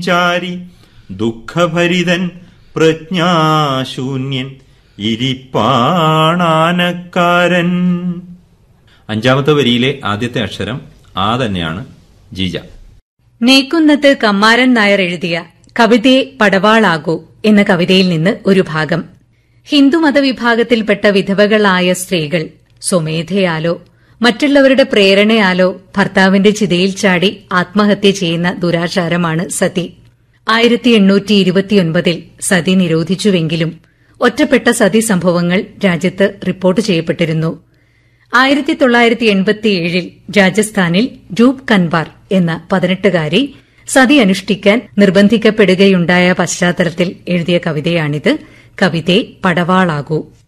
ചാരി ദുഃഖഭരിതൻ പ്രജ്ഞാശൂന്യൻ ഇരിപ്പാണാനക്കാരൻ അഞ്ചാമത്തെ വരിയിലെ ആദ്യത്തെ അക്ഷരം ആ തന്നെയാണ് ജീജ നേക്കുന്നത്ത് കമ്മാരൻ നായർ എഴുതിയ കവിതയെ പടവാളാകൂ എന്ന കവിതയിൽ നിന്ന് ഒരു ഭാഗം ഹിന്ദുമതവിഭാഗത്തിൽപ്പെട്ട വിധവകളായ സ്ത്രീകൾ സ്വമേധയാലോ മറ്റുള്ളവരുടെ പ്രേരണയാലോ ഭർത്താവിന്റെ ചിതയിൽ ചാടി ആത്മഹത്യ ചെയ്യുന്ന ദുരാചാരമാണ് സതി ആയിരത്തി എണ്ണൂറ്റി ഇരുപത്തിയൊൻപതിൽ സതി നിരോധിച്ചുവെങ്കിലും ഒറ്റപ്പെട്ട സതി സംഭവങ്ങൾ രാജ്യത്ത് റിപ്പോർട്ട് ചെയ്യപ്പെട്ടിരുന്നു ആയിരത്തി തൊള്ളായിരത്തി എൺപത്തിയേഴിൽ രാജസ്ഥാനിൽ രൂപ് കൻവാർ എന്ന പതിനെട്ടുകാരി സതി അനുഷ്ഠിക്കാൻ നിർബന്ധിക്കപ്പെടുകയുണ്ടായ പശ്ചാത്തലത്തിൽ എഴുതിയ കവിതയാണിത് കവിതയെ പടവാളാകൂ